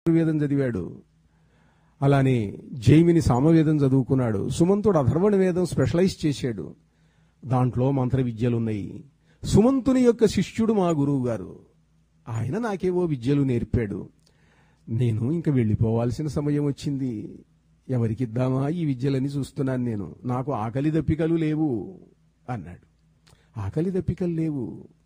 వేదం చదివాడు అలానే జైమిని సామవేదం చదువుకున్నాడు సుమంతుడు అధర్వణ వేదం స్పెషలైజ్ చేశాడు దాంట్లో మంత్ర విద్యలున్నాయి సుమంతుని యొక్క శిష్యుడు మా గురువు గారు ఆయన నాకేవో విద్యలు నేర్పాడు నేను ఇంక వెళ్ళిపోవాల్సిన సమయం వచ్చింది ఎవరికిద్దామా ఈ విద్యలని చూస్తున్నాను నేను నాకు ఆకలి దప్పికలు లేవు అన్నాడు ఆకలి దప్పికలు లేవు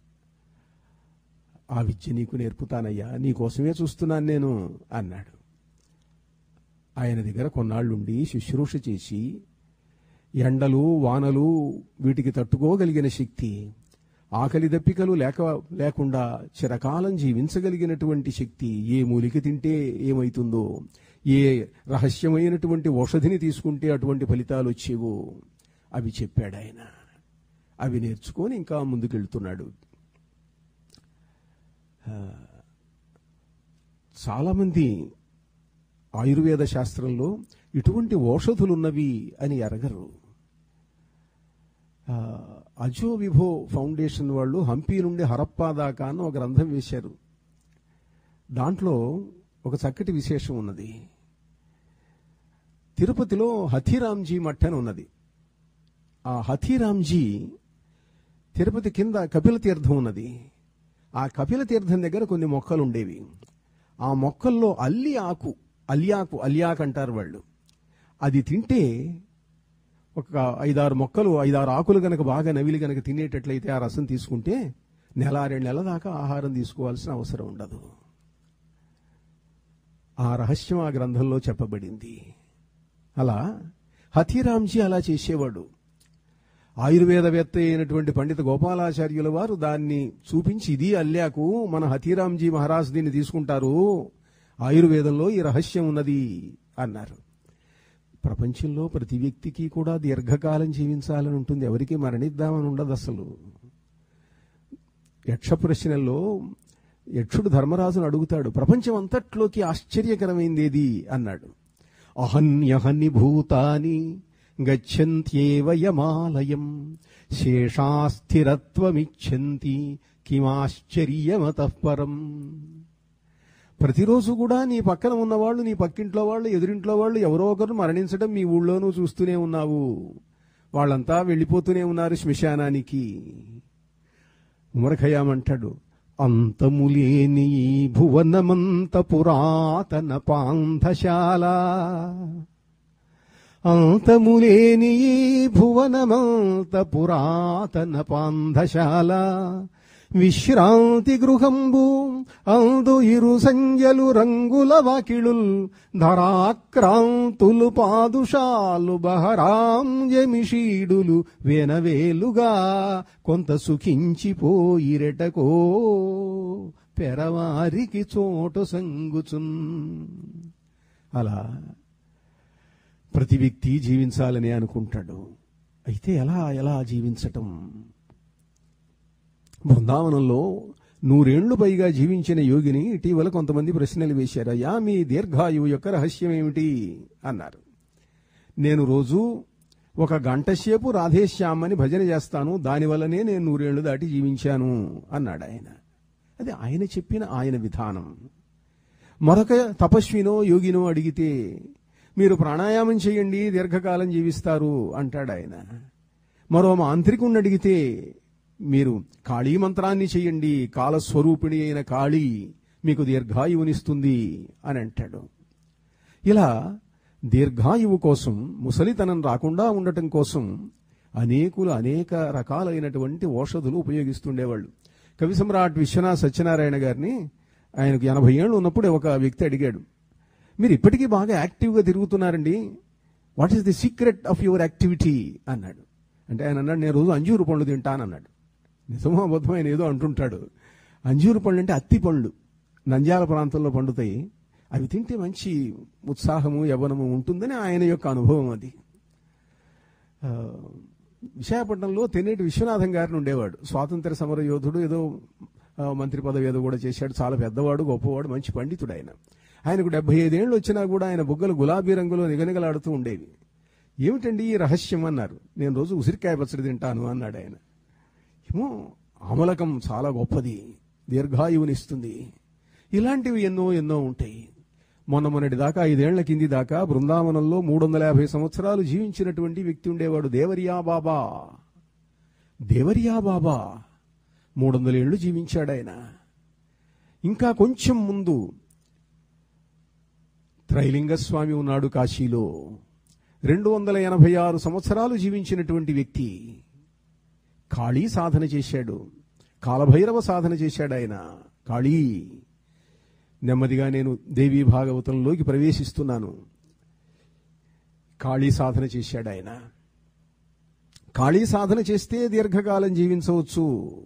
ఆ విద్య నీకు నేర్పుతానయ్యా నీకోసమే చూస్తున్నాను నేను అన్నాడు ఆయన దగ్గర కొన్నాళ్ళుండి శుశ్రూష చేసి ఎండలు వానలు వీటికి తట్టుకోగలిగిన శక్తి ఆకలి దప్పికలు లేక లేకుండా చిరకాలం జీవించగలిగినటువంటి శక్తి ఏ మూలిక తింటే ఏమైతుందో ఏ రహస్యమైనటువంటి ఔషధిని తీసుకుంటే అటువంటి ఫలితాలు వచ్చేవో అవి చెప్పాడు ఆయన అవి నేర్చుకొని ఇంకా ముందుకెళ్తున్నాడు ఆ, చాలామంది ఆయుర్వేద శాస్త్రంలో ఇటువంటి ఔషధులున్నవి అని ఎరగరు ఆ, అజో విభో ఫౌండేషన్ వాళ్ళు హంపి నుండి హరప్పా దాకా అని ఒక గ్రంథం వేశారు దాంట్లో ఒక చక్కటి విశేషం ఉన్నది తిరుపతిలో హథీరామ్జీ మఠ్ అని ఉన్నది ఆ హథీరామ్జీ తిరుపతి కింద కపిల తీర్థం ఉన్నది ఆ కపిల తీర్థం దగ్గర కొన్ని మొక్కలు ఉండేవి ఆ మొక్కల్లో అల్లి ఆకు అల్యాకు అల్యాక్ అంటారు వాళ్ళు అది తింటే ఒక ఐదారు మొక్కలు ఐదారు ఆకులు గనక బాగా నవిలి గనక తినేటట్లయితే ఆ రసం తీసుకుంటే నెల రెండు నెలల దాకా ఆహారం తీసుకోవాల్సిన అవసరం ఉండదు ఆ రహస్యం ఆ గ్రంథంలో చెప్పబడింది అలా హథీరామ్జీ అలా చేసేవాడు ఆయుర్వేదవేత్త అయినటువంటి పండిత గోపాలాచార్యుల వారు దాన్ని చూపించి ఇది అల్లాకు మన హతీరాంజీ మహారాజ్ దీన్ని తీసుకుంటారు ఆయుర్వేదంలో ఈ రహస్యం ఉన్నది అన్నారు ప్రపంచంలో ప్రతి వ్యక్తికి కూడా దీర్ఘకాలం జీవించాలని ఉంటుంది ఎవరికి మరణిద్దామని ఉండదు అసలు యక్ష ప్రశ్నల్లో యక్షుడు ధర్మరాజును అడుగుతాడు ప్రపంచం అంతట్లోకి ఆశ్చర్యకరమైంది ఏది అన్నాడు అహన్యహని భూతాని గచ్చంత్యేవ యమాలయం శేషాస్థిరత్వమిచ్చంతి కిమాశ్చర్యమతః పరం ప్రతిరోజు కూడా నీ పక్కన ఉన్నవాళ్ళు నీ పక్కింట్లో వాళ్ళు ఎదురింట్లో వాళ్ళు ఎవరో ఒకరు మరణించడం మీ ఊళ్ళోనూ చూస్తూనే ఉన్నావు వాళ్ళంతా వెళ్ళిపోతూనే ఉన్నారు శ్మశానానికి ఉమర్ ఖయాం అంటాడు అంతములేని ఈ భువనమంత పురాతన పాంధశాల అంతములేని ఈ భువనమంత పురాతన పాంధశాల విశ్రాంతి గృహంబు అందు ఇరు సంజలు రంగుల వాకిళుల్ ధరాక్రాంతులు పాదుషాలు బహరాం జమిషీడులు వెనవేలుగా కొంత సుఖించిపోయిరెటకో పెరవారికి చోటు సంగుచున్ అలా ప్రతి వ్యక్తి జీవించాలని అనుకుంటాడు అయితే ఎలా ఎలా జీవించటం బృందావనంలో నూరేళ్లు పైగా జీవించిన యోగిని ఇటీవల కొంతమంది ప్రశ్నలు వేశారు అయ్యా మీ దీర్ఘాయువు యొక్క రహస్యం ఏమిటి అన్నారు నేను రోజు ఒక గంట సేపు రాధేశ్యామని భజన చేస్తాను దానివల్లనే నేను నూరేళ్లు దాటి జీవించాను అన్నాడు ఆయన అది ఆయన చెప్పిన ఆయన విధానం మరొక తపస్వినో యోగినో అడిగితే మీరు ప్రాణాయామం చేయండి దీర్ఘకాలం జీవిస్తారు అంటాడు ఆయన మరో మాంత్రికుణ్ణి అడిగితే మీరు కాళీ మంత్రాన్ని చేయండి కాలస్వరూపిణి అయిన కాళీ మీకు దీర్ఘాయువునిస్తుంది అని అంటాడు ఇలా దీర్ఘాయువు కోసం ముసలితనం రాకుండా ఉండటం కోసం అనేకులు అనేక రకాలైనటువంటి ఔషధులు ఉపయోగిస్తుండేవాళ్ళు కవి సమ్రాట్ విశ్వనాథ్ సత్యనారాయణ గారిని ఆయనకు ఎనభై ఏళ్ళు ఉన్నప్పుడు ఒక వ్యక్తి అడిగాడు మీరు ఇప్పటికీ బాగా యాక్టివ్గా తిరుగుతున్నారండి what is the secret of your activity అన్నాడు అంటే ఆయన అన్నాడు నేను రోజు అంజూరు పండ్లు తింటానన్నాడు నిజమో అబద్ధం ఆయన ఏదో అంటుంటాడు అంజూరు పళ్ళు అంటే అత్తి పళ్ళు నంద్యాల ప్రాంతంలో పండుతాయి అవి తింటే మంచి ఉత్సాహము యవనము ఉంటుందని ఆయన యొక్క అనుభవం అది ఆ, విశాఖపట్నంలో తెన్నేటి విశ్వనాథం గారిని ఉండేవాడు స్వాతంత్ర సమర యోధుడు ఏదో ఆ, మంత్రి పదవి ఏదో కూడా చేశాడు చాలా పెద్దవాడు గొప్పవాడు మంచి పండితుడు ఆయన ఆయనకు డెబ్బై ఐదేళ్ళు వచ్చినా కూడా ఆయన బుగ్గలు గులాబీ రంగులో నిగనిగలాడుతూ ఉండేవి ఏమిటండి ఈ రహస్యం అన్నారు నేను రోజు ఉసిరికాయ పచ్చడి తింటాను అన్నాడు ఆయన ఏమో ఆమలకం చాలా గొప్పది దీర్ఘాయువునిస్తుంది ఇలాంటివి ఎన్నో ఎన్నో ఉంటాయి మొన్న మొన్నటి దాకా ఐదేళ్ల కింది దాకా బృందావనంలో మూడు వందల యాభై సంవత్సరాలు జీవించినటువంటి వ్యక్తి ఉండేవాడు దేవరియా బాబా దేవరియా బాబా మూడు వందల ఏళ్ళు జీవించాడు ఆయన ఇంకా కొంచెం ముందు త్రైలింగ స్వామి ఉన్నాడు కాశీలో రెండు వందల ఎనభై ఆరు సంవత్సరాలు జీవించినటువంటి వ్యక్తి కాళీ సాధన చేశాడు కాలభైరవ సాధన చేశాడు ఆయన కాళీ నెమ్మదిగా నేను దేవీ భాగవతంలోకి ప్రవేశిస్తున్నాను కాళీ సాధన చేశాడు ఆయన కాళీ సాధన చేస్తే దీర్ఘకాలం జీవించవచ్చు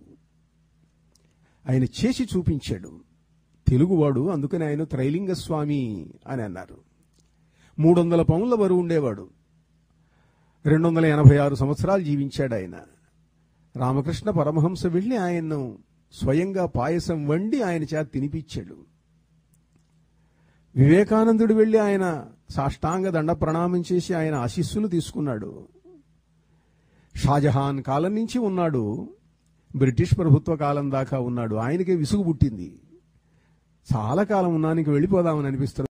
ఆయన చేసి చూపించాడు తెలుగువాడు అందుకని ఆయన త్రైలింగ స్వామి అని అన్నారు మూడు వందల పౌన్ల బరువు ఉండేవాడు రెండు వందల ఎనభై ఆరు సంవత్సరాలు జీవించాడు ఆయన రామకృష్ణ పరమహంస వెళ్ళి ఆయన్ను స్వయంగా పాయసం వండి ఆయన చేత తినిపించాడు వివేకానందుడు వెళ్ళి ఆయన సాష్టాంగ దండ ప్రణామం చేసి ఆయన ఆశీస్సులు తీసుకున్నాడు షాజహాన్ కాలం నుంచి ఉన్నాడు బ్రిటిష్ ప్రభుత్వ కాలం దాకా ఉన్నాడు ఆయనకే విసుగు పుట్టింది చాలా కాలం ఉన్నానికి వెళ్ళిపోదామని అనిపిస్తుంది